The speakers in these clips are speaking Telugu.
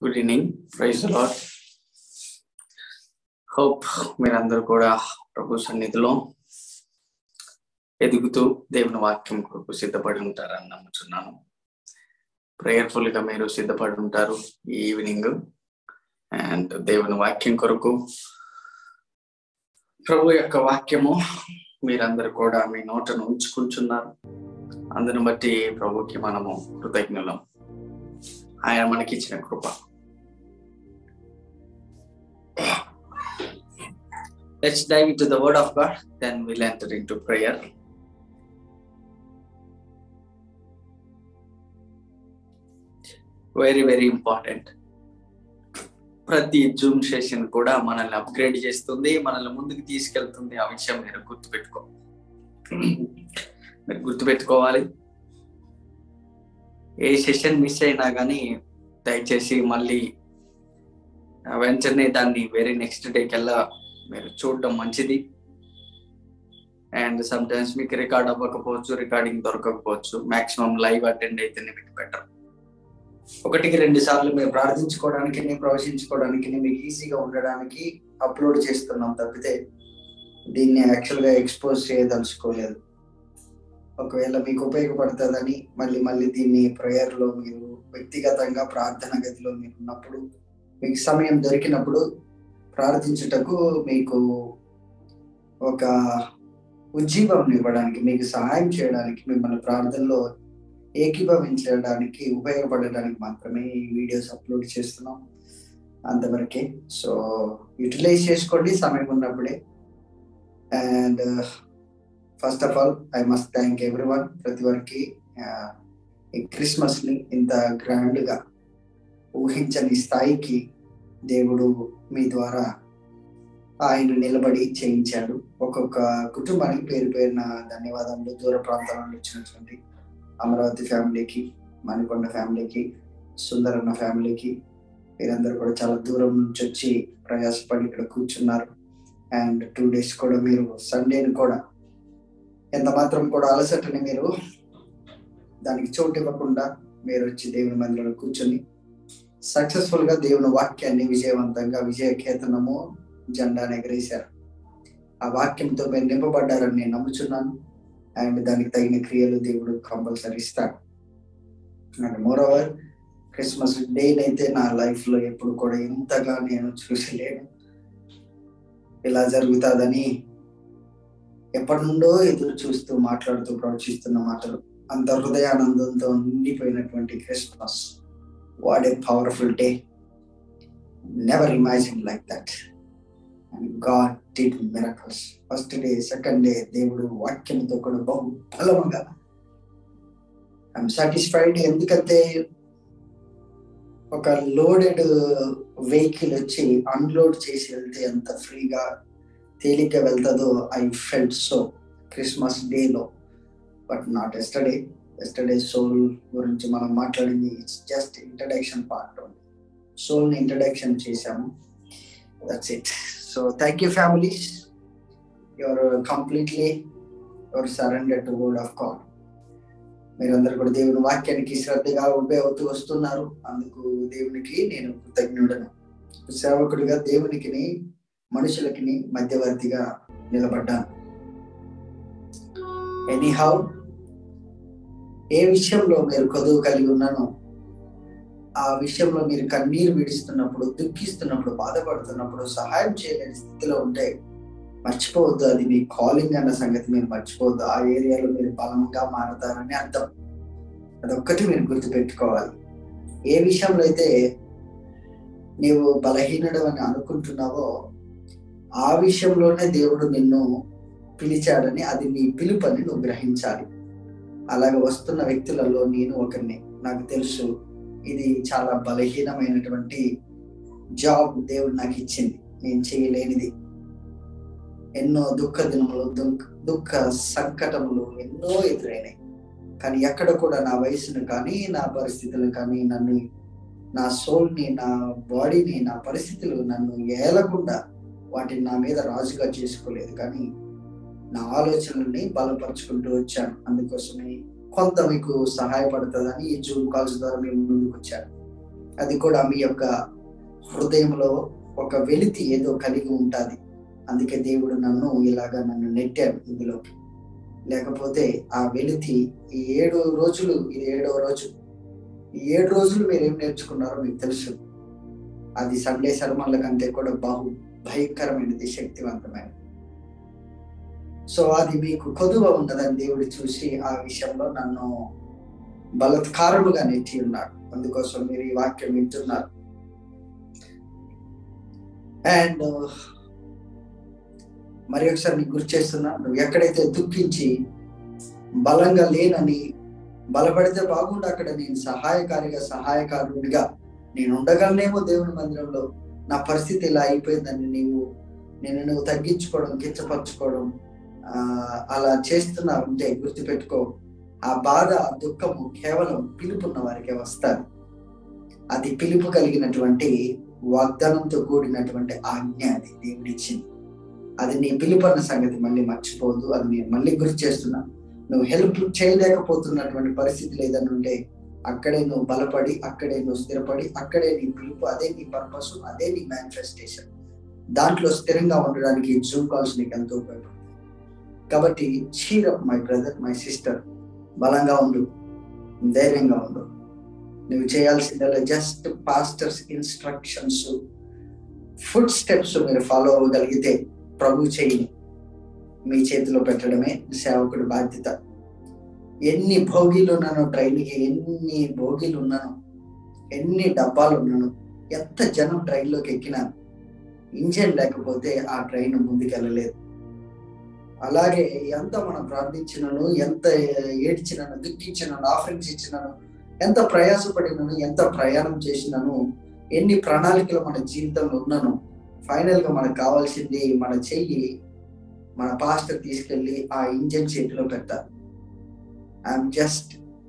Good evening praise lord hope మీరందరూ కూడా ప్రభు సన్నిధిలో ఎదుగుతూ దేవుని వాక్యం కొరకు సిద్ధపడి ఉంటారని నమ్ముతున్నాను ప్రేయర్ఫుల్ గా మీరు సిద్ధపడి ఉంటారు ఈ ఈవినింగ్ అండ్ దేవుని వాక్యం కొరకు ప్రభు యొక్క వాక్యము మీరందరూ కూడా మీ నోటను ఉంచుకుంటున్నారు అందుని బట్టి ప్రభుకి మనము కృతజ్ఞులం ఆయన మనకి ఇచ్చిన కృప Let's dive into the word of God, then we'll enter into prayer. Very very important ప్రతి జూమ్ సెషన్ కూడా మనల్ని అప్గ్రేడ్ చేస్తుంది మనల్ని ముందుకు తీసుకెళ్తుంది ఆ విషయం మీరు గుర్తుపెట్టుకో మీరు గుర్తుపెట్టుకోవాలి ఏ సెషన్ మిస్ అయినా కానీ దయచేసి మళ్ళీ వెంటనే దాన్ని వేరే నెక్స్ట్ డేకెల్లా మీరు చూడడం మంచిది అండ్ సమ్ టైమ్స్ మీకు రికార్డ్ అవ్వకపోవచ్చు రికార్డింగ్ దొరకకపోవచ్చు మాక్సిమం లైవ్ అటెండ్ అయితేనే మీకు బెటర్ ఒకటికి రెండు సార్లు మేము ప్రార్థించుకోవడానికి ప్రవశించుకోవడానికి మీకు ఈజీగా ఉండడానికి అప్లోడ్ చేస్తున్నాం తప్పితే దీన్ని యాక్చువల్గా ఎక్స్పోజ్ చేయదలుచుకోలేదు ఒకవేళ మీకు ఉపయోగపడుతుందని మళ్ళీ మళ్ళీ దీన్ని ప్రేయర్లో మీరు వ్యక్తిగతంగా ప్రార్థన గదిలో మీరు ఉన్నప్పుడు మీకు సమయం దొరికినప్పుడు ప్రార్థించుటకు మీకు ఒక ఉజ్జీవం ఇవ్వడానికి మీకు సహాయం చేయడానికి మిమ్మల్ని ప్రార్థనలో ఏకీభవించడానికి ఉపయోగపడడానికి మాత్రమే ఈ వీడియోస్ అప్లోడ్ చేస్తున్నాం అంతవరకే సో యూటిలైజ్ చేసుకోండి సమయం ఉన్నప్పుడే and first of all I must thank everyone ప్రతి వారికి ఈ క్రిస్మస్ ని ఇంత గ్రాండ్ గా ఊహించని స్థాయికి దేవుడు మీ ద్వారా ఆయన నిలబడి చేయించాడు ఒక్కొక్క కుటుంబానికి పేరు పేరున ధన్యవాదములు దూర ప్రాంతాల నుండి వచ్చినటువంటి అమరావతి ఫ్యామిలీకి మణికొండ ఫ్యామిలీకి సుందరన్న ఫ్యామిలీకి మీరందరూ కూడా చాలా దూరం నుంచి వచ్చి ప్రయాసపడి ఇక్కడ కూర్చున్నారు అండ్ టూ డేస్ కూడా మీరు సండేని కూడా ఎంత మాత్రం కూడా అలసటని మీరు దానికి చోటు ఇవ్వకుండా మీరు వచ్చి దేవుని మందిరంలో కూర్చొని సక్సెస్ఫుల్ గా దేవుని వాక్యాన్ని విజయవంతంగా విజయ కేతనము జెండాను ఎగరేశారు ఆ వాక్యంతో మీరు నింపబడ్డారని నేను నమ్ముచున్నాను అండ్ దానికి తగిన క్రియలు దేవుడు కంపల్సరీ ఇస్తాడు and moreover Christmas day అయితే నా లైఫ్ లో ఎప్పుడు కూడా ఇంతగా నేను చూసలేను ఇలా జరుగుతుందని ఎప్పటి నుండో ఎదురు చూస్తూ మాట్లాడుతూ ప్రవచిస్తున్న మాటలు అంత హృదయానందంతో నిండిపోయినటువంటి Christmas what a powerful day never imagine like that and God did miracles first day second day దేవుడు వాక్యంతో కూడా బహు బలముగా ఐఎమ్ సాటిస్ఫైడ్ ఎందుకంటే ఒక లోడెడ్ వెహికల్ వచ్చి అన్లోడ్ చేసి వెళ్తే ఎంత ఫ్రీగా తేలిగ్గా వెళ్తుందో ఐ ఫెల్ట్ సో క్రిస్మస్ డేలో but not yesterday yesterday soul గురించి మనం మాట్లాడింది it's just introduction part soul ని ఇంట్రడక్షన్ చేశాము that's it so thank you families your completely your surrender to word of God మీరందరూ కూడా దేవుని వాక్యానికి శ్రద్ధగా ఉండే అవుతూ వస్తున్నారు అందుకు దేవునికి నేను కృతజ్ఞుడను సేవకుడిగా దేవునికి మనుషులకి మధ్యవర్తిగా నిలబడ్డాను ఎనీహౌ ఏ విషయంలో మీరు కొదువు కలిగి ఉన్నానో ఆ విషయంలో మీరు కన్నీరు విడుస్తున్నప్పుడు దుఃఖిస్తున్నప్పుడు బాధపడుతున్నప్పుడు సహాయం చేయలేని స్థితిలో ఉంటే మర్చిపోవద్దు అది మీ కాలింగ్ అన్న సంగతి మీరు మర్చిపోవద్దు ఆ ఏరియాలో మీరు బలంగా మారతారని అర్థం అదొక్కటి మీరు గుర్తుపెట్టుకోవాలి ఏ విషయంలో అయితే నీవు బలహీనుడు అని అనుకుంటున్నావో ఆ విషయంలోనే దేవుడు నిన్ను పిలిచాడని అది నీ పిలుపని నువ్వు గ్రహించాలి అలాగే వస్తున్న వ్యక్తులలో నేను ఒకరిని నాకు తెలుసు ఇది చాలా బలహీనమైనటువంటి జాబ్ దేవుడు నాకు ఇచ్చింది నేను చేయలేనిది ఎన్నో దుఃఖ దినములు దుఃఖ దుఃఖ సంకటములు ఎన్నో ఎదురైనాయి కానీ ఎక్కడ కూడా నా వయసును కానీ నా పరిస్థితులు కానీ నన్ను నా సోల్ని నా బాడీని నా పరిస్థితులు నన్ను ఏలకుండా వాటిని నా మీద రాజుగా చేసుకోలేదు కానీ నా ఆలోచనల్ని బలపరుచుకుంటూ వచ్చాను అందుకోసమే కొంత మీకు సహాయపడుతుందని ఈ జూమ్ కాల్స్ ద్వారా మేము ముందుకు వచ్చాను అది కూడా మీ యొక్క హృదయంలో ఒక వెలితి ఏదో కలిగి ఉంటుంది అందుకే దేవుడు నన్ను ఇలాగా నన్ను నెట్టాడు ఇందులోకి లేకపోతే ఆ వెలితి ఈ ఏడు రోజులు ఇది ఏడవ రోజు ఈ ఏడు రోజులు మీరు ఏం నేర్చుకున్నారో మీకు తెలుసు అది సండే శర్మల కంటే కూడా బహు భయంకరమైనది శక్తివంతమైనది సో అది మీకు కొదువ ఉన్నదని దేవుడు చూసి ఆ విషయంలో నన్ను బలత్కారముగా నెట్టి ఉన్నాడు అందుకోసం మీరు ఈ వాక్యం వింటున్నారు అండ్ మరి ఒకసారి నీకు గుర్తు చేస్తున్నా నువ్వు ఎక్కడైతే దుఃఖించి బలంగా లేనని బలపడితే బాగుండు అక్కడ నేను సహాయకారిగా సహాయకారుడిగా నేను ఉండగలనేమో దేవుని మందిరంలో నా పరిస్థితి ఇలా అయిపోయిందని నీవు నేను నువ్వు తగ్గించుకోవడం కిచ్చపరచుకోవడం ఆ అలా చేస్తున్నా ఉంటే గుర్తుపెట్టుకో ఆ బాధ ఆ దుఃఖము కేవలం పిలుపున్న వారికే వస్తారు అది పిలుపు కలిగినటువంటి వాగ్దానంతో కూడినటువంటి ఆజ్ఞ అది దేవుడిచ్చింది అది నీ పిలుపు అన్న సంగతి మళ్ళీ మర్చిపోవద్దు అది నేను మళ్ళీ గుర్తు చేస్తున్నా నువ్వు హెల్ప్ చేయలేకపోతున్నటువంటి పరిస్థితులు ఏదైనా ఉంటే అక్కడే నువ్వు బలపడి అక్కడే నువ్వు స్థిరపడి అక్కడే నీ పిలుపు అదే నీ పర్పస్ అదే నీ మేనిఫెస్టేషన్ దాంట్లో స్థిరంగా ఉండడానికి జూమ్ కాల్స్ నీకు ఎంతో ఉపయోగపడుతుంది కాబట్టి cheer up my brother my sister బలంగా ఉండు ధైర్యంగా ఉండు నువ్వు చేయాల్సిందల్లా just pastors instructions footsteps మీరు ఫాలో అవ్వగలిగితే ప్రభు చేయి మీ చేతిలో పెట్టడమే సేవకుడి బాధ్యత ఎన్ని భోగిలు ఉన్నానో ట్రైన్కి ఎన్ని భోగిలు ఉన్నాను ఎన్ని డబ్బాలు ఉన్నాను ఎంత జనం ట్రైన్లోకి ఎక్కినాను ఇంజన్ లేకపోతే ఆ ట్రైన్ ముందుకెళ్ళలేదు అలాగే ఎంత మనం ప్రార్థించినను ఎంత ఏడ్చినను దుఃఖించినను ఆఫరింగ్స్ ఇచ్చినను ఎంత ప్రయాసపడినను ఎంత ప్రయాణం చేసినను ఎన్ని ప్రణాళికలు మన జీవితంలో ఉన్నాను ఫైనల్ గా మనకు కావాల్సింది మన చెయ్యి మన పాస్టర్ తీసుకెళ్లి ఆ ఇంజన్ చేతిలో పెట్టాలి I'm just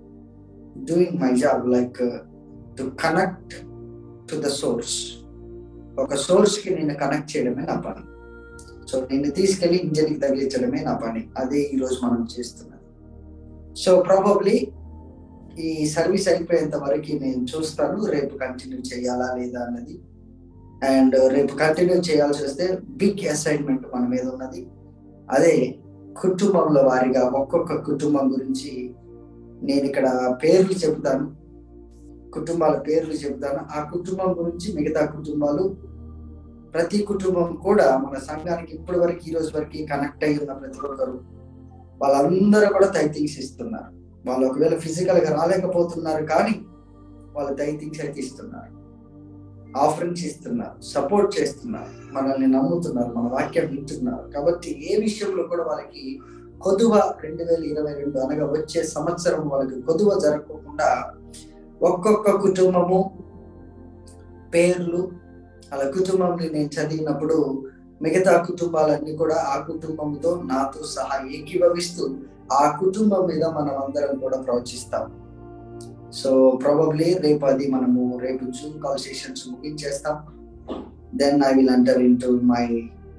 doing my job like to connect to the source ఒక సోర్స్ కి నేను కనెక్ట్ చేయడమే నా పని సో నేను తీసుకెళ్లి ఇంజన్ కి తగిలించడమే నా పని అదే ఈ రోజు మనం చేస్తున్నది సో ప్రాబబ్లీ ఈ సర్వీస్ అయిపోయేంత వరకు నేను చూస్తాను రేపు కంటిన్యూ చేయాలా లేదా అన్నది అండ్ రేపు కంటిన్యూ చేయాల్సి వస్తే బిగ్ అసైన్మెంట్ మన మీద ఉన్నది అదే కుటుంబంలో వారిగా ఒక్కొక్క కుటుంబం గురించి నేను ఇక్కడ పేర్లు చెబుతాను కుటుంబాల పేర్లు చెబుతాను ఆ కుటుంబం గురించి మిగతా కుటుంబాలు ప్రతి కుటుంబం కూడా మన సంఘానికి ఇప్పటి వరకు ఈ రోజు వరకు కనెక్ట్ అయి ఉన్న ప్రతి ఒక్కరు వాళ్ళందరూ కూడా తైతింగ్స్ ఇస్తున్నారు వాళ్ళు ఒకవేళ ఫిజికల్ గా రాలేకపోతున్నారు కానీ వాళ్ళు తైతింగ్స్ అయితే ఇస్తున్నారు ఆఫరింగ్స్ ఇస్తున్నారు సపోర్ట్ చేస్తున్నారు మనల్ని నమ్ముతున్నారు మన వాక్యం వింటున్నారు కాబట్టి ఏ విషయంలో కూడా వాళ్ళకి కొదువ రెండు వేల ఇరవై రెండు అనగా వచ్చే సంవత్సరం వాళ్ళకి కొదువ జరగకుండా ఒక్కొక్క కుటుంబము పేర్లు అలా కుటుంబంని నేను చదివినప్పుడు మిగతా కుటుంబాలన్నీ కూడా ఆ కుటుంబంతో నాతో సహా ఏకీభవిస్తూ ఆ కుటుంబం మీద మనం అందరం కూడా ప్రవచిస్తాం సో ప్రాబబ్లీ రేపు అది మనము రేపు జూమ్ కాల్ సెషన్స్ ముగించేస్తాం then I will enter into my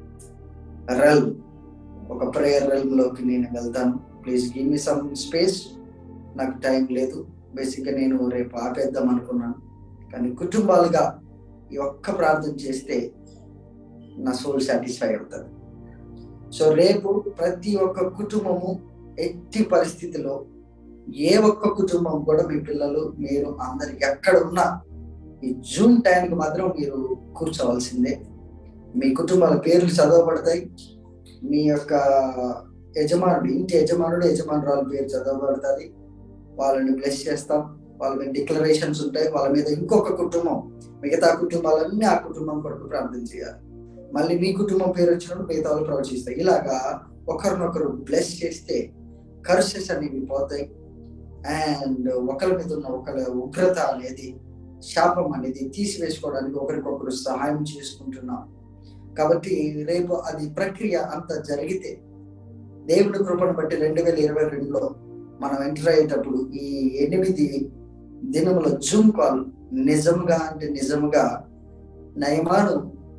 realm ఒక ప్రేయర్ రెల్మ్ లోకి నేను వెళ్తాను please give me some space నాకు టైం లేదు బేసిక్గా నేను రేపు ఆపేద్దాం అనుకున్నాను కానీ కుటుంబాలుగా ఈ ఒక్క ప్రార్థన చేస్తే నా సోల్ సాటిస్ఫై అవుతుంది సో రేపు ప్రతి ఒక్క కుటుంబము ఎట్టి పరిస్థితిలో ఏ ఒక్క కుటుంబం కూడా మీ పిల్లలు మీరు అందరు ఎక్కడ ఉన్నా ఈ జూమ్ టైంకి మాత్రం మీరు కూర్చోవలసిందే మీ కుటుంబాల పేర్లు చదవబడతాయి మీ యొక్క యజమానుడు ఇంటి యజమానుడు యజమానురాలు పేరు చదవబడుతుంది వాళ్ళని బ్లెస్ చేస్తాం వాళ్ళ మీద డిక్లరేషన్స్ ఉంటాయి వాళ్ళ మీద ఇంకొక కుటుంబం మిగతా కుటుంబాలన్నీ ఆ కుటుంబం కొరకు ప్రార్థన చేయాలి మళ్ళీ మీ కుటుంబం పేరు వచ్చినప్పుడు మిగతా వాళ్ళు ప్రవచిస్తాయి ఇలాగా ఒకరినొకరు బ్లెస్ చేస్తే కర్సెస్ అనేవి పోతాయి అండ్ ఒకరి మీద ఉన్న ఒకరి ఉగ్రత అనేది శాపం అనేది తీసివేసుకోవడానికి ఒకరికొకరు సహాయం చేసుకుంటున్నాం కాబట్టి రేపు అది ప్రక్రియ అంత జరిగితే దేవుడి కృపను బట్టి రెండు వేల ఇరవై రెండులో మనం ఎంటర్ అయ్యేటప్పుడు ఈ ఎనిమిది దినముల జూమ్ కాల్ నిజంగా అంటే నిజంగా నయమాను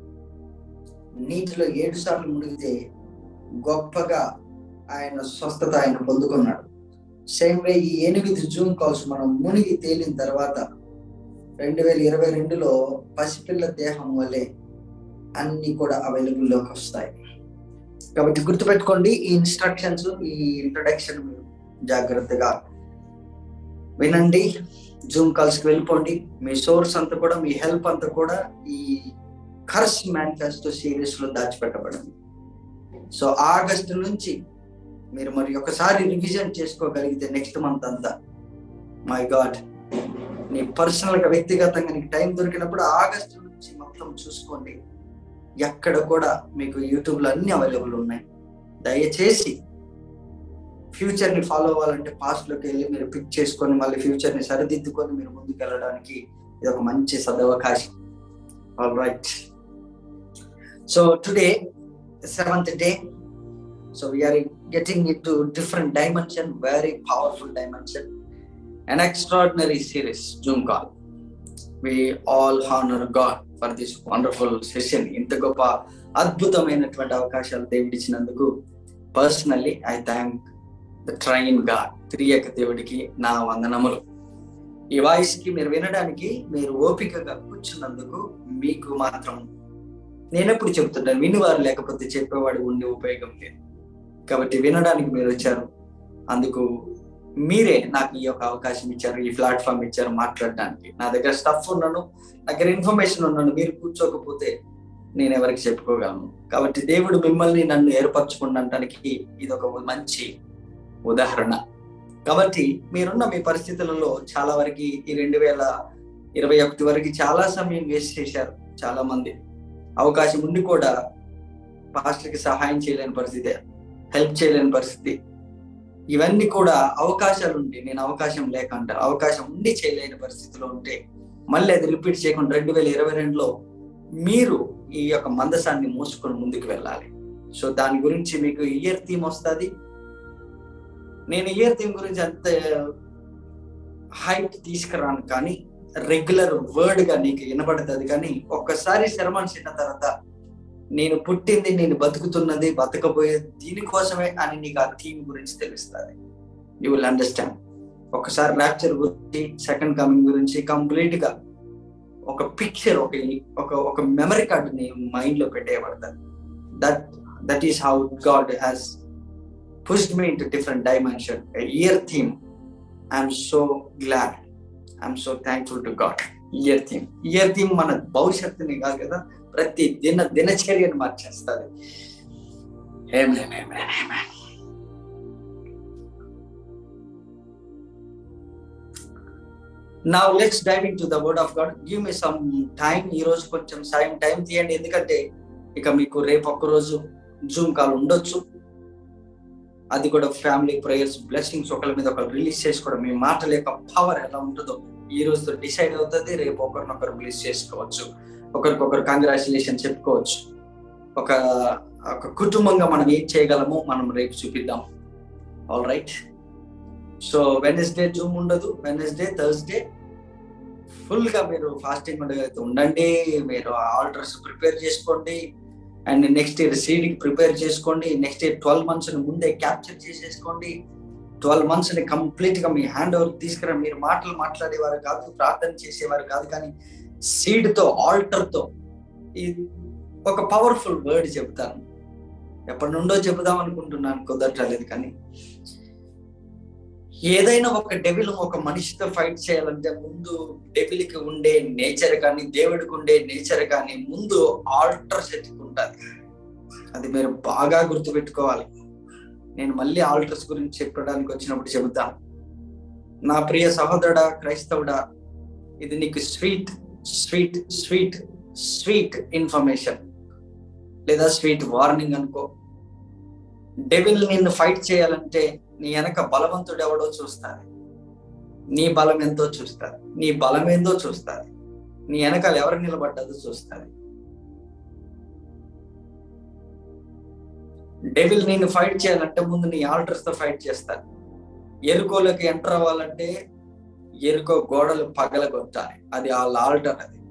నీటిలో ఏడు సార్లు మునిగితే గొప్పగా ఆయన స్వస్థత ఆయన పొందుకున్నాడు సేమ్ వే ఈ ఎనిమిది జూమ్ కాల్స్ మనం మునిగి తేలిన తర్వాత రెండు వేల ఇరవై రెండులో పసిపిల్ల దేహం వల్లే అన్ని కూడా అవైలబుల్లోకి వస్తాయి కాబట్టి గుర్తుపెట్టుకోండి ఈ ఇన్స్ట్రక్షన్స్ ఈ ఇంట్రొడక్షన్ మీరు జాగ్రత్తగా వినండి జూమ్ కాల్స్కి వెళ్ళిపోండి మీ సోర్స్ అంతా కూడా మీ హెల్ప్ అంతా కూడా ఈ కర్స్ మేనిఫెస్టో సిరీస్ లో దాచిపెట్టబడింది సో ఆగస్టు నుంచి మీరు మరి ఒకసారి రివిజన్ చేసుకోగలిగితే నెక్స్ట్ మంత్ అంతా మై గాడ్ నీ పర్సనల్ గా వ్యక్తిగతంగా నీకు టైం దొరికినప్పుడు ఆగస్టు నుంచి మొత్తం చూసుకోండి ఎక్కడ కూడా మీకు యూట్యూబ్ లో అన్ని అవైలబుల్ ఉన్నాయి దయచేసి ఫ్యూచర్ ని ఫాలో అవ్వాలంటే పాస్ట్ లోకి వెళ్ళి మీరు పిక్ చేసుకొని మళ్ళీ ఫ్యూచర్ ని సరిదిద్దుకొని మీరు ముందుకు వెళ్ళడానికి ఇది ఒక మంచి సదవకాశం all right so today seventh day so we're getting it to different dimension very powerful dimension an extraordinary series Zoom call. We all honor God for this wonderful session. ఇంత గొప్ప అద్భుతమైనటువంటి అవకాశాలు దేవుడిచ్చినందుకు personally I thank the triune God త్రియక దేవుడికి నా వందనములు ఈ వాయిస్ కి మీరు వినడానికి మీరు ఓపికగా కూర్చున్నందుకు మీకు మాత్రం నేను ఎప్పుడు చెబుతుంటాను వినివారు లేకపోతే చెప్పేవాడు ఉండే ఉపయోగం లేదు కాబట్టి వినడానికి మీరు వచ్చారు అందుకు మీరే నాకు ఈ యొక్క అవకాశం ఇచ్చారు ఈ ప్లాట్ఫామ్ ఇచ్చారు మాట్లాడడానికి నా దగ్గర స్టఫ్ ఉన్నాను నా దగ్గర ఇన్ఫర్మేషన్ ఉన్నాను మీరు కూర్చోకపోతే నేను ఎవరికి చెప్పుకోగలను కాబట్టి దేవుడు మిమ్మల్ని నన్ను ఏర్పరచుకునడానికి ఇది ఒక మంచి ఉదాహరణ కాబట్టి మీరున్న మీ పరిస్థితులలో చాలా వరకు ఈ రెండు వేల ఇరవై ఒకటి వరకు చాలా సమయం వేస్ట్ చేశారు చాలా మంది అవకాశం ఉండి కూడా పాస్టర్కి సహాయం చేయలేని పరిస్థితి హెల్ప్ చేయలేని పరిస్థితి ఇవన్నీ కూడా అవకాశాలు ఉండి నేను అవకాశం లేక అంటారు అవకాశం ఉండి చేయలేని పరిస్థితిలో ఉంటే మళ్ళీ అది రిపీట్ చేయకుండా రెండు వేల ఇరవై రెండులో మీరు ఈ యొక్క మందసాన్ని మోసుకొని ముందుకు వెళ్ళాలి సో దాని గురించి మీకు ఇయర్ థీమ్ వస్తుంది నేను ఇయర్ థీమ్ గురించి అంత హైట్ తీసుకురాను కానీ రెగ్యులర్ వర్డ్ గా నీకు వినపడుతుంది కానీ ఒక్కసారి శరమని చిన్న తర్వాత నేను పుట్టింది నేను బతుకుతున్నది బతకపోయేది దీనికోసమే అని నీకు ఆ థీమ్ గురించి తెలుస్తుంది యూ విల్ అండర్స్టాండ్ ఒకసారి ర్యాప్చర్ గురించి సెకండ్ కమింగ్ గురించి కంప్లీట్ గా ఒక పిక్చర్ ఒక ఒక ఒక మెమరీ కార్డు నీ మైండ్ లో పెట్టేయబడతాను that that is how God has pushed me into different dimension year theme I'm so glad I'm so thankful to God year theme year theme మన భవిష్యత్తుని కాదు కదా ప్రతి దిన దినచర్యను మార్చేస్తుంది నా let's diving to the word of God give me some time ఈ రోజు కొంచెం సాయం టైం తీయండి ఎందుకంటే ఇక మీకు రేపు ఒక్క రోజు జూమ్ కాల్ ఉండొచ్చు అది కూడా ఫ్యామిలీ ప్రేయర్స్ బ్లెస్సింగ్స్ ఒకరి మీద ఒకరు రిలీజ్ చేసుకోవడం మీ మాటల యొక్క పవర్ ఎలా ఉంటుందో ఈ రోజుతో డిసైడ్ అవుతుంది రేపు ఒకరినొకరు రిలీజ్ చేసుకోవచ్చు ఒకరికొకరు కంగ్రాచులేషన్ చెప్పుకోవచ్చు ఒక ఒక కుటుంబంగా మనం ఏం చేయగలమో మనం రేపు చూపిద్దాం all right so Wednesday zoom ఉండదు వెనస్డే థర్స్డే ఫుల్ గా మీరు ఫాస్టింగ్ ఉండగలిగితే ఉండండి మీరు ఆల్టర్స్ ప్రిపేర్ చేసుకోండి అండ్ నెక్స్ట్ ఇయర్ సీడ్కి ప్రిపేర్ చేసుకోండి నెక్స్ట్ ఇయర్ ట్వెల్వ్ మంత్స్ ముందే క్యాప్చర్ చేసేసుకోండి ట్వెల్వ్ మంత్స్ ని కంప్లీట్ గా మీ హ్యాండ్ ఓవర్ తీసుకురా మీరు మాటలు మాట్లాడేవారు కాదు ప్రార్థన చేసేవారు కాదు కానీ సీడ్ తో ఆల్టర్ తో ఈ ఒక పవర్ఫుల్ వర్డ్ చెప్తాను ఎప్పటి నుండో చెబుదాం అనుకుంటున్నాను కుదరట్లేదు కానీ ఏదైనా ఒక డెవిల్ ఒక మనిషితో ఫైట్ చేయాలంటే ముందు డెవిల్కి ఉండే నేచర్ కానీ దేవుడికి ఉండే నేచర్ కానీ ముందు ఆల్టర్ ఎత్తుకుంటుంది అది మీరు బాగా గుర్తుపెట్టుకోవాలి నేను మళ్ళీ ఆల్టర్స్ గురించి చెప్పడానికి వచ్చినప్పుడు చెబుతాను నా ప్రియ సహోదరుడా క్రైస్తవుడా ఇది నీకు sweet sweet sweet sweet information లేదా స్వీట్ వార్నింగ్ అనుకో డెవిల్ నిన్ను ఫైట్ చేయాలంటే నీ వెనక బలవంతుడు ఎవడో చూస్తారు నీ బలం ఎంతో చూస్తారు నీ బలం ఏందో చూస్తారు నీ వెనకాల ఎవరు నిలబడ్డదో చూస్తారు డెవిల్ నేను ఫైట్ చేయాలంటే ముందు నీ ఆల్టర్స్ తో ఫైట్ చేస్తారు ఎరుకోలోకి ఎంటర్ అవ్వాలంటే ఎరుకో గోడలు పగలగొట్టాలి అది వాళ్ళ ఆల్టర్ అది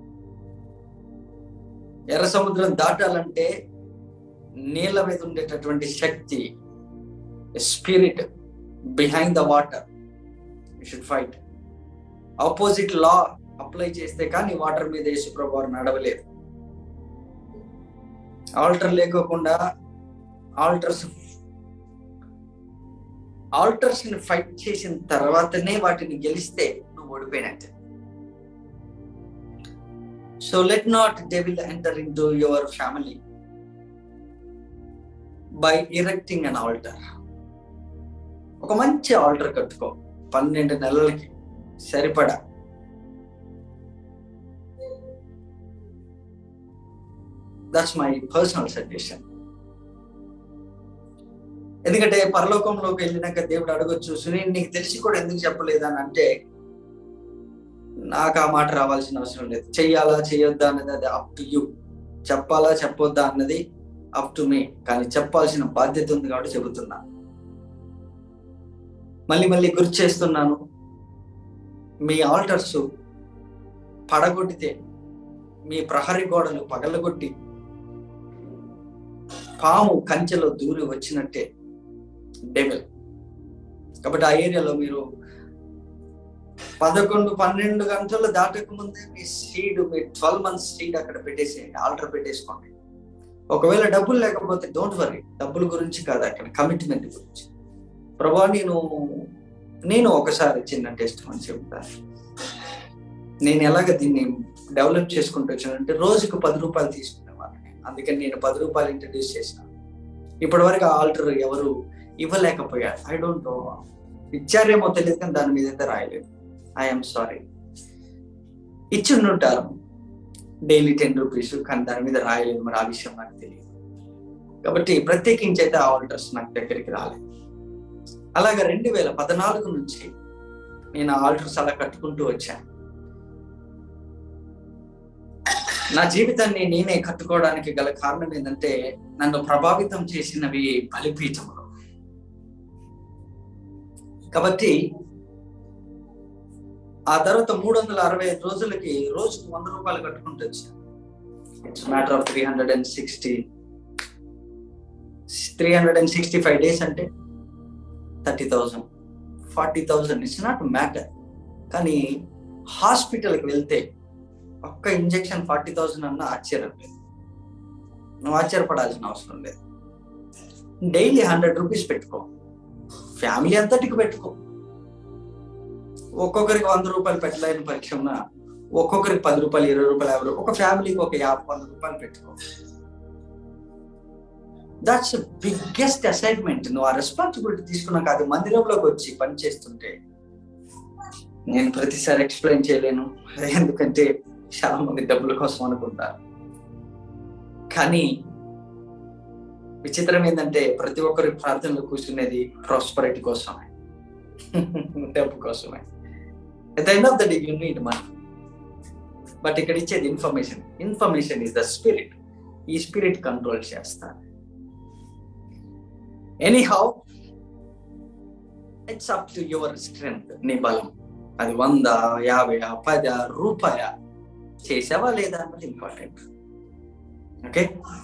ఎర్ర సముద్రం దాటాలంటే నీళ్ళ మీద ఉండేటటువంటి శక్తి spirit behind the water you should fight opposite law apply చేస్తే కానీ వాటర్ మీద యేసు ప్రభు వారు నడవలేదు ఆల్టర్ లేకోకుండా ఆల్టర్స్ ఆల్టర్స్ ని ఫైట్ చేసిన తర్వాతనే వాటిని గెలిస్తే నువ్వు ఓడిపోయినట్టే so let not devil enter into your family by erecting an altar ఒక మంచి ఆల్టర్ కట్టుకో పన్నెండు నెలలకి సరిపడా దట్స్ మై పర్సనల్ సజెషన్ ఎందుకంటే పరలోకంలోకి వెళ్ళినాక దేవుడు అడగొచ్చు సునీల్ నీకు తెలిసి కూడా ఎందుకు చెప్పలేదని అంటే నాకు ఆ మాట రావాల్సిన అవసరం లేదు చెయ్యాలా చేయొద్దా అన్నది అది అప్ టు యూ చెప్పాలా చెప్పొద్దా అన్నది అప్ టు మీ కానీ చెప్పాల్సిన బాధ్యత ఉంది కాబట్టి చెబుతున్నా మళ్ళీ మళ్ళీ గుర్తు చేస్తున్నాను మీ ఆల్టర్స్ పడగొట్టితే మీ ప్రహరీ గోడలు పగలగొట్టి పాము కంచెలో దూరి వచ్చినట్టే డెవిల్ కాబట్టి ఆ ఏరియాలో మీరు పదకొండు పన్నెండు గంటలు దాటక ముందే మీ సీడ్ మీ ట్వెల్వ్ మంత్స్ సీడ్ అక్కడ పెట్టేసేయండి ఆల్టర్ పెట్టేసుకోండి ఒకవేళ డబ్బులు లేకపోతే డోంట్ వరీ డబ్బుల గురించి కాదు అక్కడ కమిట్మెంట్ గురించి ప్రభా నేను నేను ఒకసారి చిన్న టెస్ట్ అని చెప్తాను నేను ఎలాగ దీన్ని డెవలప్ చేసుకుంటూ వచ్చానంటే రోజుకు పది రూపాయలు తీసుకునేవాడిని అందుకని నేను పది రూపాయలు ఇంట్రడ్యూస్ చేసిన ఇప్పటి వరకు ఆల్టర్ ఎవరు ఇవ్వలేకపోయారు ఐ డోంట్ నో ఇచ్చారేమో తెలియదు కానీ దాని మీద అయితే రాయలేదు ఐఎమ్ సారీ ఇచ్చి ఉంటారు డైలీ టెన్ రూపీస్ కానీ దాని మీద రాయలేదు మరి ఆ విషయం నాకు తెలియదు కాబట్టి ప్రత్యేకించి అయితే ఆ ఆల్టర్స్ నాకు దగ్గరికి రాలేదు అలాగే రెండు వేల పద్నాలుగు నుంచి నేను ఆల్టర్స్ అలా కట్టుకుంటూ వచ్చాను నా జీవితాన్ని నేనే కట్టుకోవడానికి గల కారణం ఏంటంటే నన్ను ప్రభావితం చేసినవి బలిపీఠములు కాబట్టి ఆ తర్వాత మూడు వందల అరవై ఐదు రోజులకి రోజుకు వంద రూపాయలు కట్టుకుంటూ వచ్చాను it's matter of three hundred and sixty three hundred and sixty five days అంటే thirty thousand forty thousand it's not matter కానీ హాస్పిటల్కి వెళ్తే ఒక్క ఇంజెక్షన్ ఫార్టీ థౌజండ్ అన్న ఆశ్చర్యం లేదు నువ్వు ఆశ్చర్యపడాల్సిన అవసరం లేదు డైలీ హండ్రెడ్ రూపీస్ పెట్టుకో ఫ్యామిలీ అంతటికి పెట్టుకో ఒక్కొక్కరికి వంద రూపాయలు పెట్టలేని పరీక్ష ఒక్కొక్కరికి పది రూపాయలు ఇరవై రూపాయలు యాభై రూపాయలు ఒక ఫ్యామిలీకి ఒక యాభై వంద రూపాయలు పెట్టుకో దట్స్ బిగ్గెస్ట్ అసైన్మెంట్ నువ్వు ఆ రెస్పాన్సిబిలిటీ తీసుకున్నాక అది మందిరంలోకి వచ్చి పని చేస్తుంటే నేను ప్రతిసారి ఎక్స్ప్లెయిన్ చేయలేను ఎందుకంటే చాలా మంది డబ్బుల కోసం అనుకుంటారు కానీ విచిత్రం ఏంటంటే ప్రతి ఒక్కరి ప్రార్థనలు కూర్చునేది ప్రాస్పరిటీ కోసమే డబ్బు కోసమే at end of the day you need money but ఇక్కడ ఇచ్చేది information information is the spirit ఈ స్పిరిట్ కంట్రోల్ చేస్తారు anyhow it's up to your strength నీ బలం అది వంద యాభై పది రూపాయ చేసావా లేదా అన్నది ఇంపార్టెంట్ ఓకే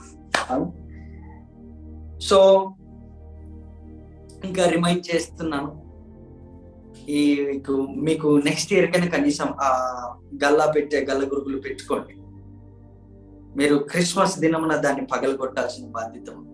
సో ఇంకా రిమైండ్ చేస్తున్నాను ఈ మీకు మీకు నెక్స్ట్ ఇయర్ కన్నా కనీసం ఆ గల్లా పెట్టే గల్ల గురుగులు పెట్టుకోండి మీరు క్రిస్మస్ దినమున దాన్ని పగలగొట్టాల్సిన బాధ్యత ఉంది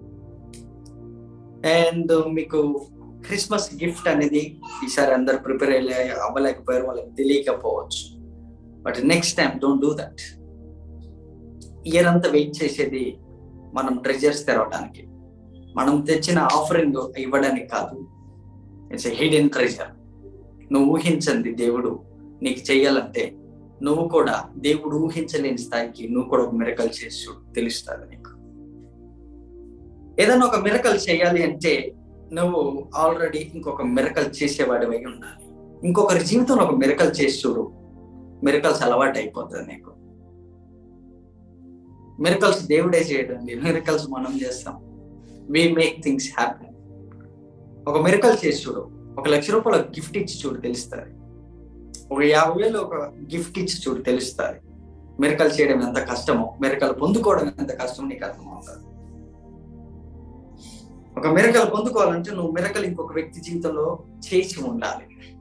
అండ్ మీకు క్రిస్మస్ గిఫ్ట్ అనేది ఈసారి అందరు ప్రిపేర్ అయ్యే అవ్వలేకపోయారు వాళ్ళకి తెలియకపోవచ్చు but next time don't do that year అంతా వెయిట్ చేసేది మనం ట్రెజర్స్ తెరవడానికి మనం తెచ్చిన ఆఫరింగ్ ఇవ్వడానికి కాదు ఇట్స్ హిడెన్ ట్రెజర్ నువ్వు ఊహించండి దేవుడు నీకు చెయ్యాలంటే నువ్వు కూడా దేవుడు ఊహించలేని స్థాయికి నువ్వు కూడా ఒక మిరకల్ చేసి చూడు తెలుస్తుంది నీకు ఏదైనా ఒక మిరకల్ చేయాలి అంటే నువ్వు ఆల్రెడీ ఇంకొక మిరకల్ చేసేవాడి అయి ఉండాలి ఇంకొకరి జీవితంలో ఒక మిరకల్ చేసి చూడు మిరకల్స్ అలవాటు అయిపోతుంది నీకు మిరకల్స్ దేవుడే చేయడండి మిరకల్స్ మనం చేస్తాం వి మేక్ థింగ్స్ హ్యాపీ ఒక మిరకల్ చేసి చూడు ఒక లక్ష రూపాయల గిఫ్ట్ ఇచ్చి చూడు తెలుస్తుంది ఒక యాభై వేలు ఒక గిఫ్ట్ ఇచ్చి చూడు తెలుస్తుంది మిరకల్ చేయడం ఎంత కష్టమో మిరకల్ పొందుకోవడం ఎంత కష్టమో నీకు అర్థమవుతుంది ఒక మిరకల్ పొందుకోవాలంటే నువ్వు మిరకల్ ఇంకొక వ్యక్తి జీవితంలో చేసి ఉండాలి